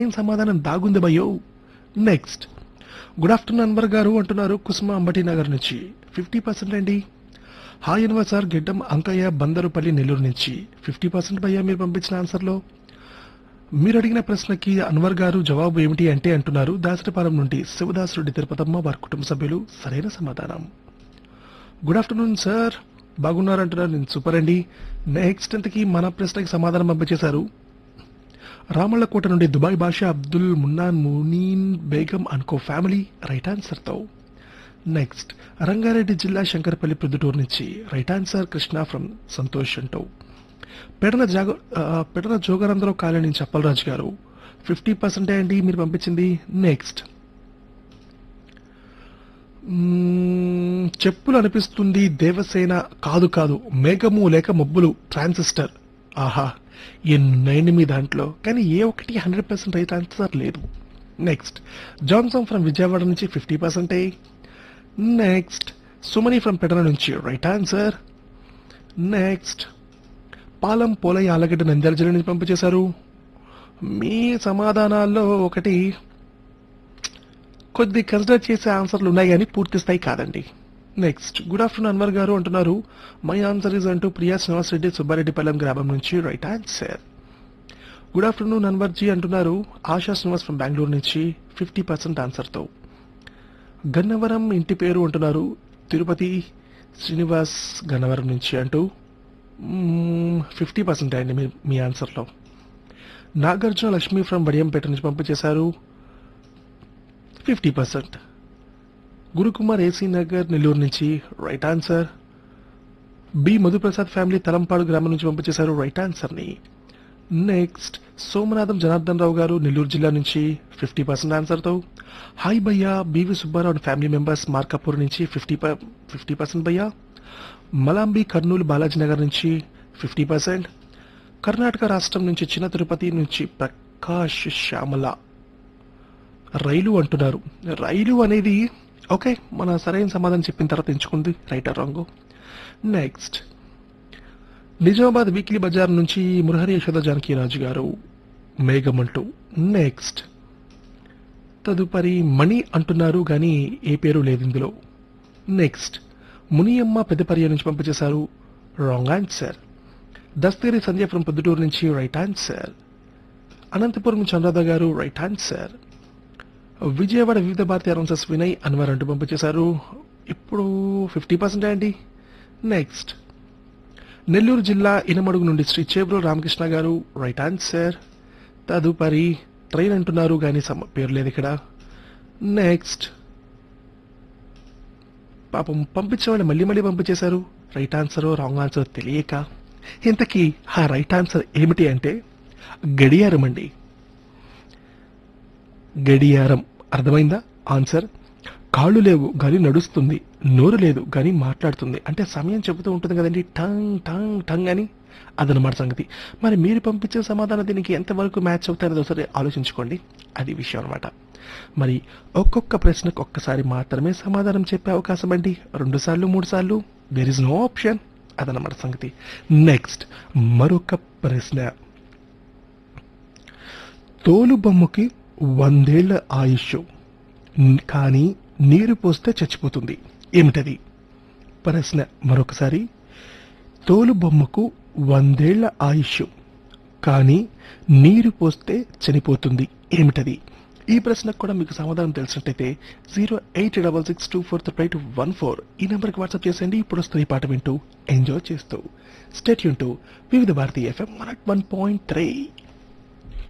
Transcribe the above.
ఏం సమాధానం దాగుంది భయో next good afternoon Anwar garu అంటున్నారు కుసుమ అంబటి నగర్ నుంచి ఫిఫ్టీ పర్సెంట్ అండి హాయ్ అన్వర్ సార్ గిడ్డం అంకయ్య బందరుపల్లి నెల్లూరు నుంచి ఫిఫ్టీ పర్సెంట్ భయ్యా మీరు పంపించిన ఆన్సర్లో మీరు అడిగిన ప్రశ్నకి అన్వర్ గారు జవాబు ఏమిటి అంటే అంటున్నారు దాసరిపాలెం నుండి శివదాస్ రెడ్డి తిరుపతమ్మ వారి కుటుంబ సభ్యులు సరైన సమాధానం గుడ్ ఆఫ్టర్నూన్ సార్ బాగున్నారు అంటున్నారు నేను సూపర్ అండి నెక్స్ట్ ఇంతకీ మన ప్రశ్నకి సమాధానం పంపించేశారు రామళ్ళకోట నుండి దుబాయ్ భాష అబ్దుల్ మున్నాన్ మునీన్ బేగం అనుకో ఫ్యామిలీ రైట్ ఆన్సర్తో నెక్స్ట్ రంగారెడ్డి జిల్లా శంకరపల్లి ప్రొద్దుటూరు నుంచి right answer Krishna from Santosh అంటూ పెడన జాగ ఆ, పెడన జోగానందరావు కాలనీ నుంచి అప్పలరాజు గారు ఫిఫ్టీ పర్సెంటే అండి మీరు పంపించింది నెక్స్ట్ మ్మ్, చెప్పులు అనిపిస్తుంది దేవసేన కాదు కాదు మేఘము లేక మబ్బులు ట్రాన్సిస్టర్ ఆహా ఎన్నైంది మీ దాంట్లో కానీ ఏ ఒక్కటి హండ్రెడ్ పర్సెంట్ రైట్ ఆన్సర్ లేదు నెక్స్ట్ జాన్సన్ ఫ్రమ్ విజయవాడ నుంచి ఫిఫ్టీ పర్సెంటే నెక్స్ట్ సుమని ఫ్రమ్ పెడన నుంచి right answer next Palam Polaiah Allagadda Nandyal జిల్లా నుంచి పంపించేశారు మీ సమాధానాల్లో ఒకటి కొద్ది కన్సిడర్ చేసే ఆన్సర్లు ఉన్నాయి కానీ పూర్తి స్థాయి కాదండి next good afternoon Anwar garu అంటున్నారు మై ఆన్సర్ ఇస్ అంటూ ప్రియా శ్రీనివాస్ రెడ్డి సుబ్బారెడ్డిపల్లెం గ్రామం నుంచి right answer good afternoon Anwar ji అంటున్నారు ఆశా శ్రీనివాస్ ఫ్రమ్ బెంగళూరు నుంచి ఫిఫ్టీ పర్సెంట్ ఆన్సర్తో గన్నవరం ఇంటి పేరు అంటున్నారు తిరుపతి శ్రీనివాస్ గన్నవరం నుంచి అంటూ ఫిఫ్టీ పర్సెంట్ అండి మీ మీ ఆన్సర్లో నాగార్జున లక్ష్మి ఫ్రమ్ వడియంపేట నుంచి పంపించేశారు fifty percent Gurukumar AC Nagar Nellore నుంచి right answer B Madhuprasad family Talampadu గ్రామం నుంచి పంపించేశారు రైట్ ఆన్సర్ని నెక్స్ట్ సోమనాథం జనార్దన్ రావు గారు నెల్లూరు జిల్లా నుంచి ఫిఫ్టీ పర్సెంట్ ఆన్సర్తో హాయ్ భయ్యా BV Subbarao and family members Markapur నుంచి ఫిఫ్టీ ఫిఫ్టీ పర్సెంట్ భయ్యా మలాంబి కర్నూలు బాలాజీ నగర్ నుంచి ఫిఫ్టీ పర్సెంట్ కర్ణాటక రాష్ట్రం నుంచి చిన్న తిరుపతి నుంచి ప్రకాష్ శ్యామల రైలు అంటున్నారు రైలు అనేది ఓకే మన సరైన సమాధానం చెప్పిన తర్వాత ఎంచుకుంది right or wrong next Nizamabad weekly బజార్ నుంచి మురహరి యశోద జానకీరాజు గారు మేఘం అంటూ నెక్స్ట్ తదుపరి మణి అంటున్నారు కానీ ఏ పేరు లేదు ఇందులో నెక్స్ట్ మునియమ్మ పెద్దపర్య నుంచి పంపించేశారు wrong answer Dastagiri Sanjay from Proddatur నుంచి రైట్ ఆన్సర్ అనంతపురం నుంచి అనురాధ గారు రైట్ ఆన్సర్ విజయవాడ వివిధ భారతి అనౌన్సర్స్ వినయ్ అన్వర్ అంటూ పంపించేశారు ఇప్పుడు ఫిఫ్టీ పర్సెంట్ అండి నెక్స్ట్ నెల్లూరు జిల్లా ఇనమడుగు నుండి శ్రీ చేబ్రో రామకృష్ణ గారు రైట్ ఆన్సర్ తదుపరి ట్రైన్ అంటున్నారు కానీ సమ పేరు లేదు ఇక్కడ నెక్స్ట్ పాపం పంపించే వాళ్ళు మళ్ళీ మళ్ళీ పంపించేశారు రైట్ ఆన్సర్ రాంగ్ ఆన్సర్ తెలియక ఇంతకీ ఆ రైట్ ఆన్సర్ ఏమిటి అంటే గడియారం అండి గడియారం అర్థమైందా ఆన్సర్ కాళ్ళు లేవు గాని నడుస్తుంది నోరు లేదు గాని మాట్లాడుతుంది అంటే సమయం చెబుతూ ఉంటుంది కదండి టంగ్ టంగ్ టంగ్ అని అదనమాట సంగతి మరి మీరు పంపించిన సమాధానం దీనికి ఎంతవరకు మ్యాచ్ అవుతారో ఒకసారి ఆలోచించుకోండి అది విషయం అనమాట మరి ఒక్కొక్క ప్రశ్నకు ఒక్కసారి మాత్రమే సమాధానం చెప్పే అవకాశం అండి రెండు సార్లు మూడు సార్లు దేర్ ఇస్ నో ఆప్షన్ అదనమాట సంగతి నెక్స్ట్ మరొక ప్రశ్న తోలు బొమ్మకి వందేళ్ల ఆయుష్ న్- కానీ నీరు పోస్తే చచ్చిపోతుంది ఏమిటది ప్రశ్న మరొకసారి తోలు బొమ్మకు వందేళ్ల ఆయుష్ కానీ నీరు పోస్తే చనిపోతుంది ఏమిటది ఈ ప్రశ్నకు కూడా మీకు సమాధానం తెలిసినట్టయితే zero eight double six two four three one four ఈ నెంబర్కి వాట్సాప్ చేసేయండి ఇప్పుడు వస్తుంది ఈ పాట వింటూ ఎంజాయ్ చేస్తూ స్టేట్ యూన్ టు వివిధ భారతీయ ఎఫ్ఎం వన్ పాయింట్ త్రీ